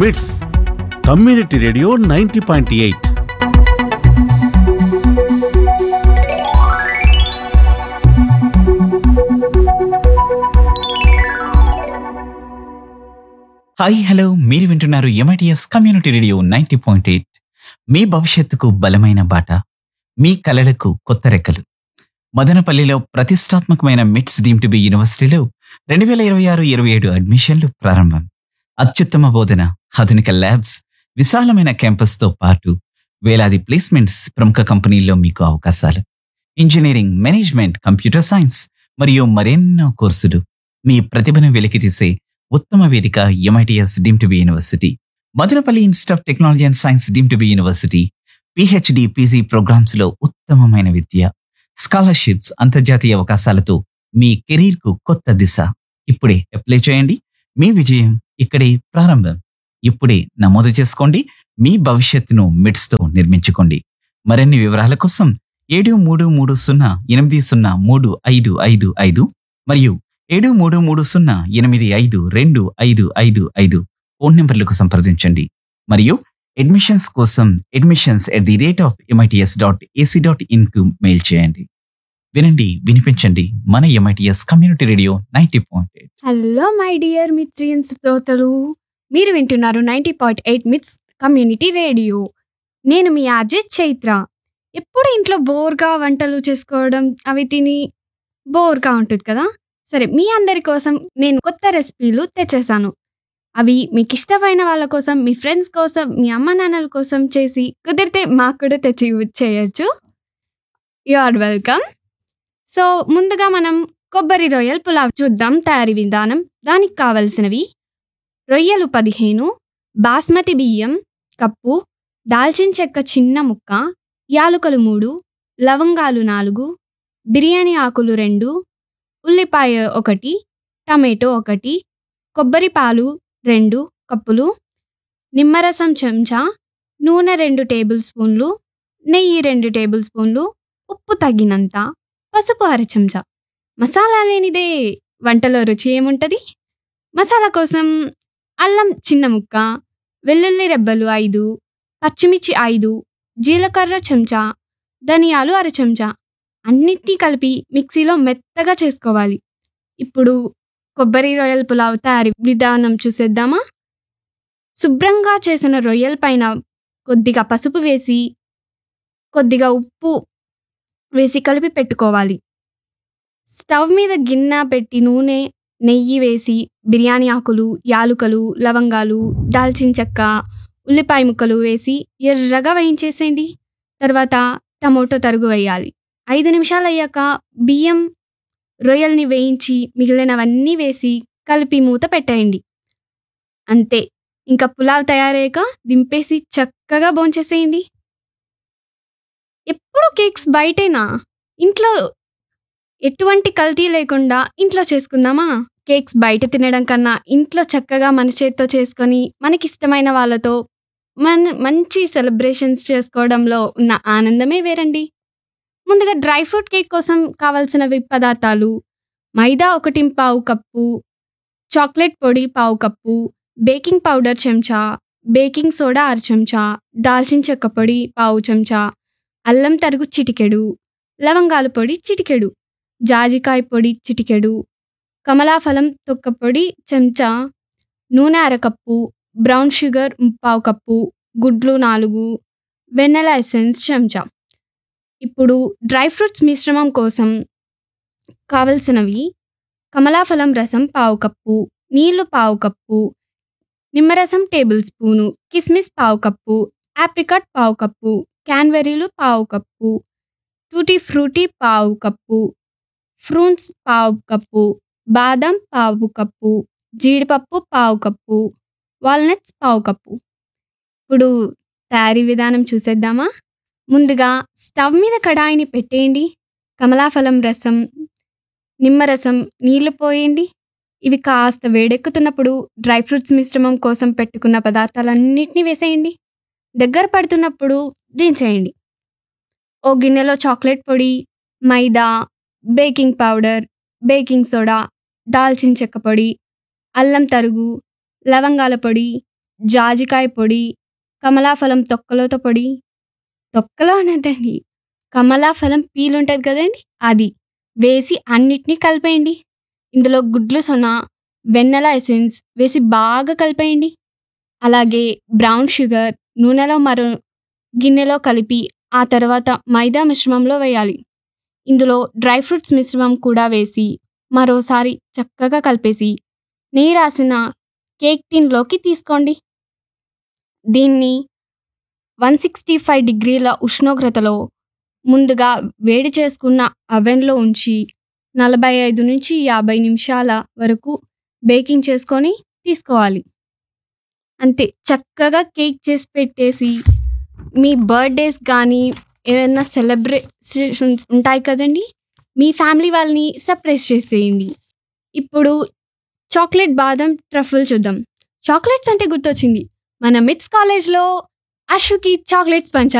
మిట్స్ community radio ninety point eight hi hello మీరు వింటున్నారు MITS community radio ninety point eight మీ భవిష్యత్తుకు బలమైన బాట మీ కలలకు కొత్త రెక్కలు మదనపల్లిలో ప్రతిష్టాత్మకమైన మిట్స్ డీమ్ టు బి యూనివర్సిటీలో రెండు వేల ఇరవై ఆరు ఇరవై ఏడు అడ్మిషన్లు ప్రారంభం అత్యుత్తమ బోధన ఆధునిక ల్యాబ్స్ విశాలమైన క్యాంపస్తో పాటు వేలాది ప్లేస్మెంట్స్ ప్రముఖ కంపెనీల్లో మీకు అవకాశాలు ఇంజనీరింగ్ మేనేజ్మెంట్ కంప్యూటర్ సైన్స్ మరియు మరెన్నో కోర్సులు మీ ప్రతిభను వెలికితీసే ఉత్తమ వేదిక MITS deem to be university Madanapalle institute of technology and science deem to be university PhD PG programmes లో ఉత్తమమైన విద్య స్కాలర్షిప్స్ అంతర్జాతీయ అవకాశాలతో మీ కెరీర్ కు కొత్త దిశ ఇప్పుడే అప్లై చేయండి మీ విజయం ఇక్కడే ప్రారంభం ఇప్పుడే నమోదు చేసుకోండి మీ భవిష్యత్తును మిడ్స్ తో నిర్మించుకోండి మరిన్ని వివరాల కోసం ఏడు మూడు మూడు సున్నా ఎనిమిది సున్నా మూడు ఐదు ఐదు ఐదు మరియు ఏడు మూడు మూడు సున్నా ఎనిమిది ఐదు రెండు ఐదు ఐదు ఐదు ఫోన్ నెంబర్లకు సంప్రదించండి మరియు అడ్మిషన్స్ కోసం admissions at the rate of MITS dot AC dot ఇన్కు మెయిల్ చేయండి వినండి వినిపించండి మన MITS community radio ninety point eight hello my dear మిత్రియన్ శ్రోతలు మీరు వింటున్నారు ninety point eight MITS community radio నేను మీ అజిత్ చైత్ర ఎప్పుడు ఇంట్లో బోర్గా వంటలు చేసుకోవడం అవి తిని బోర్గా ఉంటుంది కదా సరే మీ అందరి కోసం నేను కొత్త రెసిపీలు తెచ్చేసాను అవి మీకు ఇష్టమైన వాళ్ళ కోసం మీ ఫ్రెండ్స్ కోసం మీ అమ్మ నాన్నల కోసం చేసి కుదిరితే మాకు కూడా తెచ్చి చేయొచ్చు యు ఆర్ వెల్కమ్ సో ముందుగా మనం కొబ్బరి రొయ్యల్ పులావ్ చూద్దాం తయారీ విధానం దానికి కావలసినవి రొయ్యలు పదిహేను బాస్మతి బియ్యం కప్పు దాల్చిన చెక్క చిన్న ముక్క యాలుకలు మూడు లవంగాలు నాలుగు బిర్యానీ ఆకులు రెండు ఉల్లిపాయ ఒకటి టమాటో ఒకటి కొబ్బరి పాలు రెండు కప్పులు నిమ్మరసం చెంచా నూనె రెండు టేబుల్ స్పూన్లు నెయ్యి రెండు టేబుల్ స్పూన్లు ఉప్పు తగినంత పసుపు అర చెంచా మసాలా లేనిదే వంటలో రుచి ఏముంటుంది మసాలా కోసం అల్లం చిన్న ముక్క వెల్లుల్లి రెబ్బలు ఐదు పచ్చిమిర్చి ఐదు జీలకర్ర చెంచా ధనియాలు అర చెంచా అన్నిటినీ కలిపి మిక్సీలో మెత్తగా చేసుకోవాలి ఇప్పుడు కొబ్బరి రొయ్యల పులావ్ తయారీ విధానం చూసేద్దామా శుభ్రంగా చేసిన రొయ్యల పైన కొద్దిగా పసుపు వేసి కొద్దిగా ఉప్పు వేసి కలిపి పెట్టుకోవాలి స్టవ్ మీద గిన్నె పెట్టి నూనె నెయ్యి వేసి బిర్యానీ ఆకులు యాలుకలు లవంగాలు దాల్చిన చెక్క ఉల్లిపాయ ముక్కలు వేసి ఎర్రగా వేయించేసేయండి తర్వాత టమోటో తరుగు వేయాలి ఐదు నిమిషాలు అయ్యాక బియ్యం రొయ్యల్ని వేయించి మిగిలినవన్నీ వేసి కలిపి మూత పెట్టేయండి అంతే ఇంకా పులావ్ తయారయ్యాక దింపేసి చక్కగా భోంచేసేయండి ఎప్పుడు కేక్స్ బయటేనా ఇంట్లో ఎటువంటి కల్తీ లేకుండా ఇంట్లో చేసుకుందామా కేక్స్ బయట తినడం కన్నా ఇంట్లో చక్కగా మన చేత్తో చేసుకొని మనకి ఇష్టమైన వాళ్ళతో మన మంచి సెలబ్రేషన్స్ చేసుకోవడంలో ఉన్న ఆనందమే వేరండి ముందుగా డ్రై ఫ్రూట్ కేక్ కోసం కావాల్సినవి పదార్థాలు మైదా ఒకటి పావు కప్పు చాక్లెట్ పొడి పావు కప్పు బేకింగ్ పౌడర్ చెంచా బేకింగ్ సోడా అర చెంచా దాల్చిన చెక్క పొడి పావు చెంచా అల్లం తరుగు చిటికెడు లవంగాల పొడి చిటికెడు జాజికాయ పొడి చిటికెడు కమలాఫలం తొక్క పొడి చెంచా నూనె అరకప్పు బ్రౌన్ షుగర్ పావు కప్పు గుడ్లు నాలుగు వెన్నెల ఎసెన్స్ చెంచా ఇప్పుడు డ్రై ఫ్రూట్స్ మిశ్రమం కోసం కావలసినవి కమలాఫలం రసం పావు కప్పు నీళ్లు పావు కప్పు నిమ్మరసం టేబుల్ స్పూను కిస్మిస్ పావు కప్పు ఆప్రికట్ పావు కప్పు క్యాన్వెరీలు పావు కప్పు టూటీ ఫ్రూటీ పావు కప్పు ఫ్రూట్స్ పావు కప్పు బాదం పావు కప్పు జీడిపప్పు పావు కప్పు వాల్నట్స్ పావు కప్పు ఇప్పుడు తయారీ విధానం చూసేద్దామా ముందుగా స్టవ్ మీద కడాయిని పెట్టేయండి కమలాఫలం రసం నిమ్మరసం నీళ్లు పోయండి ఇవి కాస్త వేడెక్కుతున్నప్పుడు డ్రై ఫ్రూట్స్ మిశ్రమం కోసం పెట్టుకున్న పదార్థాలన్నింటినీ వేసేయండి దగ్గర పడుతున్నప్పుడు దించేయండి ఓ గిన్నెలో చాక్లెట్ పొడి మైదా బేకింగ్ పౌడర్ బేకింగ్ సోడా దాల్చిన చెక్క పొడి అల్లం తరుగు లవంగాల పొడి జాజికాయ పొడి కమలాఫలం తొక్కలతో పొడి తొక్కలో అనేదండి కమలాఫలం పీల్ ఉంటుంది కదండి అది వేసి అన్నిటినీ కలిపేయండి ఇందులో గుడ్లు సొన వెన్నెల ఎసెన్స్ వేసి బాగా కలిపేయండి అలాగే బ్రౌన్ షుగర్ నూనెలో మరో గిన్నెలో కలిపి ఆ తర్వాత మైదా మిశ్రమంలో వేయాలి ఇందులో డ్రై ఫ్రూట్స్ మిశ్రమం కూడా వేసి మరోసారి చక్కగా కలిపేసి నెయ్యి రాసిన కేక్ టిన్లోకి తీసుకోండి దీన్ని వన్ సిక్స్టీ ఫైవ్ డిగ్రీల ఉష్ణోగ్రతలో ముందుగా వేడి చేసుకున్న అవెన్లో ఉంచి నలభై ఐదు నుంచి యాభై నిమిషాల వరకు బేకింగ్ చేసుకొని తీసుకోవాలి అంతే చక్కగా కేక్ చేసి పెట్టేసి మీ బర్త్డేస్ కానీ ఏమైనా సెలబ్రేషన్స్ ఉంటాయి కదండి మీ ఫ్యామిలీ వాళ్ళని సర్ప్రైజ్ చేసేయండి ఇప్పుడు చాక్లెట్ బాదం ట్రఫుల్ చూద్దాం చాక్లెట్స్ అంటే గుర్తొచ్చింది మన మిట్స్ కాలేజ్లో అషుకి చాక్లెట్స్ పంచారు